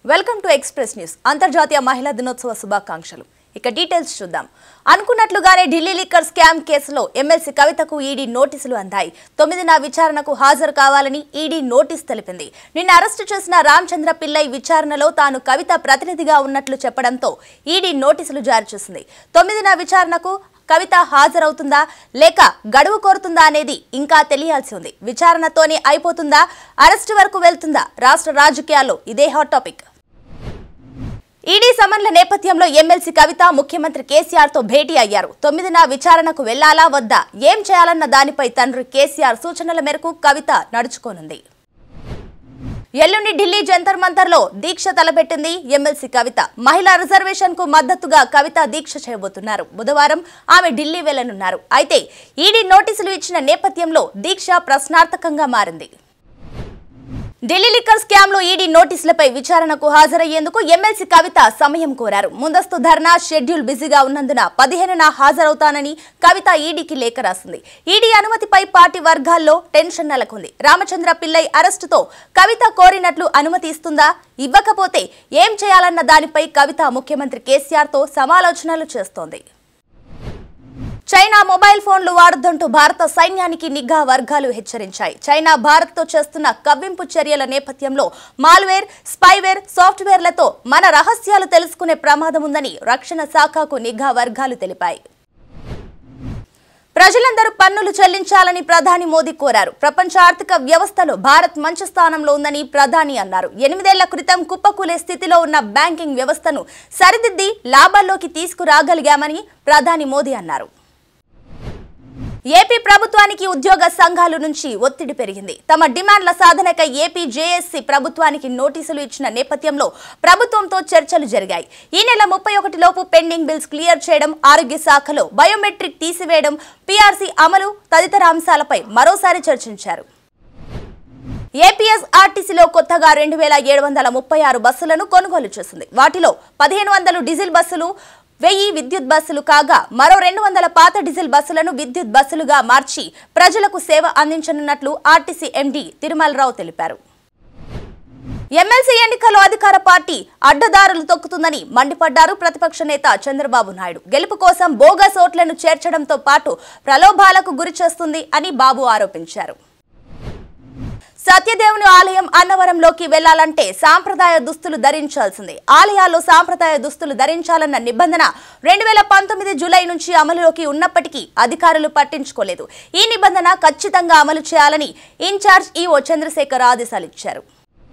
welcome to express news అంతర్జాతీయ మహిళా దినోత్సవ శుభాకాంక్షలు ఇక డీటెయిల్స్ చూద్దాం అనుకున్నట్లుగానే ఢిల్లీ లిక్కర్ స్కామ్ కేసులో ఎమ్మెల్సీ కవితకు ఈడీ నోటీసులు అందాయి తొమ్మిదిన విచారణకు హాజరు కావాలని ఈడీ నోటీస్ తెలిపింది నిన్న అరెస్టు చేసిన రామచంద్ర పిల్లై విచారణలో తాను కవిత ప్రతినిధిగా ఉన్నట్లు చెప్పడంతో ఈడీ నోటీసులు జారీ చేసింది తొమ్మిదిన విచారణకు కవిత హాజరవుతుందా లేక గడువు కోరుతుందా అనేది ఇంకా తెలియాల్సి ఉంది విచారణతోనే అయిపోతుందా అరెస్టు వరకు వెళ్తుందా రాష్ట్ర రాజకీయాల్లో ఇదే హాట్ టాపిక్ ఈడీ సమన్ల నేపథ్యంలో ఎమ్మెల్సీ కవిత ముఖ్యమంత్రి కేసీఆర్ తో భేటీ అయ్యారు తొమ్మిదిన విచారణకు వెళ్లాలా వద్దా ఏం చేయాలన్న దానిపై తండ్రి కేసీఆర్ సూచనల మేరకు కవిత నడుచుకోనుంది ఎల్లుండి ఢిల్లీ జంతర్ మంతర్ లో దీక్ష తలపెట్టింది ఎమ్మెల్సీ కవిత మహిళా రిజర్వేషన్ కు మద్దతుగా కవిత దీక్ష చేయబోతున్నారు బుధవారం ఆమె ఢిల్లీ వెళ్లనున్నారు అయితే ఈడీ నోటీసులు ఇచ్చిన నేపథ్యంలో దీక్ష ప్రశ్నార్థకంగా మారింది ఢిల్లీ లిక్కర్ స్కామ్ లో ఈడీ నోటీసులపై విచారణకు హాజరయ్యేందుకు ఎమ్మెల్సీ కవిత సమయం కోరారు ముందస్తు ధర్నా షెడ్యూల్ బిజీగా ఉన్నందున పదిహేనున హాజరవుతానని కవిత ఈడీకి లేఖ రాసింది ఈడీ అనుమతిపై పార్టీ వర్గాల్లో టెన్షన్ నెలకొంది రామచంద్ర పిల్లై అరెస్టుతో కవిత కోరినట్లు అనుమతి ఇస్తుందా ఇవ్వకపోతే ఏం చేయాలన్న దానిపై కవిత ముఖ్యమంత్రి కేసీఆర్ తో సమాలోచనలు చేస్తోంది చైనా మొబైల్ ఫోన్లు వాడొద్దంటూ భారత సైన్యానికి నిఘా వర్గాలు హెచ్చరించాయి చైనా భారత్తో చేస్తున్న కవ్వింపు చర్యల నేపథ్యంలో మాల్వేర్ స్పైవేర్ సాఫ్ట్వేర్లతో మన రహస్యాలు తెలుసుకునే ప్రమాదం ఉందని రక్షణ శాఖకు నిఘా వర్గాలు తెలిపాయి ప్రజలందరూ పన్నులు చెల్లించాలని ప్రధాని మోదీ కోరారు ప్రపంచ ఆర్థిక వ్యవస్థలో భారత్ మంచి స్థానంలో ఉందని ప్రధాని అన్నారు ఎనిమిదేళ్ల క్రితం కుప్పకూలే స్థితిలో ఉన్న బ్యాంకింగ్ వ్యవస్థను సరిదిద్ది లాభాల్లోకి తీసుకురాగలిగామని ప్రధాని మోదీ అన్నారు ఏపీ ప్రభుత్వానికి ఉద్యోగ సంఘాల నుంచి ఒత్తిడి పెరిగింది తమ డిమాండ్ల సాధనకై ఏపీ జేఎస్సీ ప్రభుత్వానికి నోటీసులు ఇచ్చిన నేపథ్యంలో ప్రభుత్వంతో చర్చలు జరిగాయి ఈ నెల ముప్పై ఒకటిలోపు పెండింగ్ బిల్స్ క్లియర్ చేయడం ఆరోగ్య శాఖలో బయోమెట్రిక్ తీసివేయడం పీఆర్సీ అమలు తదితర అంశాలపై మరోసారి చర్చించారు ఏపీఎస్ ఆర్టీసీలో కొత్తగా రెండు వేల ఏడు వందల ముప్పై ఆరు బస్సులను కొనుగోలు చేసింది వాటిలో పదిహేను వందలు డీజిల్ బస్సులు వెయ్యి విద్యుత్ బస్సులు కాగా మరో రెండు వందల పాత డీజిల్ బస్సులను విద్యుత్ బస్సులుగా మార్చి ప్రజలకు సేవ అందించనున్నట్లు ఆర్టీసీ ఎండీ తిరుమలరావు తెలిపారు ఎమ్మెల్సీ ఎన్నికల్లో అధికార పార్టీ అడ్డదారులు తొక్కుతుందని మండిపడ్డారు ప్రతిపక్ష నేత చంద్రబాబు నాయుడు గెలుపు కోసం బోగస్ ఓట్లను చేర్చడంతో పాటు ప్రలోభాలకు గురి చేస్తుంది అని బాబు ఆరోపించారు సత్యదేవుని ఆలయం అన్నవరంలోకి వెళ్లాలంటే సాంప్రదాయ దుస్తులు ధరించాల్సిందే ఆలయాల్లో సాంప్రదాయ దుస్తులు ధరించాలన్న నిబంధన రెండు వేల పంతొమ్మిది జూలై నుంచి అమలులోకి ఉన్నప్పటికీ అధికారులు పట్టించుకోలేదు ఈ నిబంధన ఖచ్చితంగా అమలు చేయాలని ఇన్ఛార్జ్ ఈఓ చంద్రశేఖర్ ఆదేశాలు ఇచ్చారు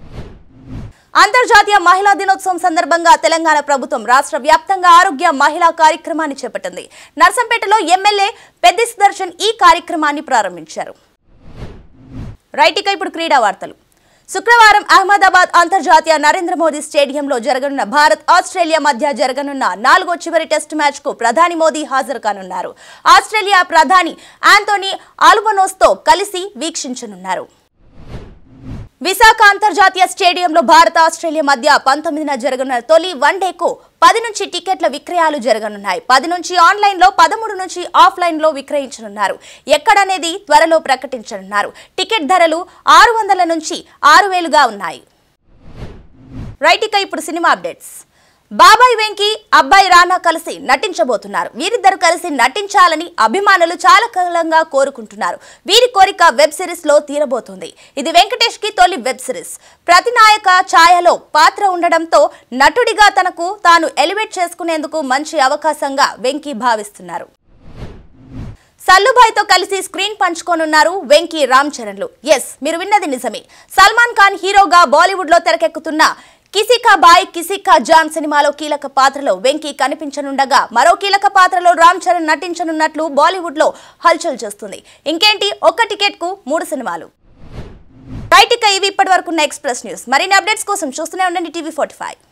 అంతర్జాతీయ మహిళా దినోత్సవం సందర్భంగా తెలంగాణ ప్రభుత్వం రాష్ట్ర వ్యాప్తంగా ఆరోగ్య మహిళా కార్యక్రమాన్ని చేపట్టింది నర్సంపేటలో ఎమ్మెల్యే పెద్ది సుదర్శన్ ఈ కార్యక్రమాన్ని ప్రారంభించారు రైట్ ఇక ఇప్పుడు క్రీడా వార్తలు శుక్రవారం అహ్మదాబాద్ అంతర్జాతీయ నరేంద్ర మోదీ స్టేడియంలో జరగనున్న భారత్ ఆస్ట్రేలియా మధ్య జరగనున్న నాలుగో చివరి టెస్ట్ మ్యాచ్ కు ప్రధాని మోదీ హాజరు కానున్నారు ఆస్ట్రేలియా ప్రధాని ఆంటోనీ ఆల్బనోస్తో కలిసి వీక్షించనున్నారు విశాఖ అంతర్జాతీయ స్టేడియంలో భారత్ ఆస్ట్రేలియా మధ్య పంతొమ్మిదిన జరగనున్న తొలి వన్డేకు పది నుంచి టికెట్ల విక్రయాలు జరగనున్నాయి పది నుంచి ఆన్లైన్ లో పదమూడు నుంచి ఆఫ్లైన్ లో విక్రయించనున్నారు ఎక్కడనేది త్వరలో ప్రకటించనున్నారు టికెట్ ధరలు ఆరు వందల నుంచి ఆరు వేలుగా ఉన్నాయి రైట్ ఇక ఇప్పుడు సినిమా అప్డేట్స్ బాబాయ్ వెంకీ అబ్బాయి రానా కలిసి నటించబోతున్నారు వీరిద్దరు కలిసి నటించాలని అభిమానులు చాలా కాలంగా కోరుకుంటున్నారు వీరి కోరిక వెబ్ సిరీస్ లో తీరబోతుంది ఇది వెంకటేష్ కి తొలి వెబ్ సిరీస్ ప్రతినాయక ఛాయలో పాత్ర ఉండడంతో నటుడిగా తనకు తాను ఎలివేట్ చేసుకునేందుకు మంచి అవకాశంగా వెంకీ భావిస్తున్నారు సల్లుభాయ్తో కలిసి స్క్రీన్ పంచుకోనున్నారు వెంకీ రామ్ చరణ్లు ఎస్ మీరు విన్నది నిజమే సల్మాన్ ఖాన్ హీరోగా బాలీవుడ్ లో తెరకెక్కుతున్న కిసికా బాయ్ కిసికా జాన్ సినిమాలో కీలక పాత్రలో వెంకీ కనిపించనుండగా మరో కీలక పాత్రలో రామ్ చరణ్ నటించనున్నట్లు బాలీవుడ్ లో హల్చల్ చేస్తుంది ఇంకేంటి ఒక్క టికెట్ కు మూడు సినిమాలు రైట్ ఇక ఇవి ఇప్పటి వరకు ఎక్స్ప్రెస్ న్యూస్ మరిన్ని అప్డేట్స్ కోసం చూస్తూనే ఉండండి టీవీ ఫార్టీ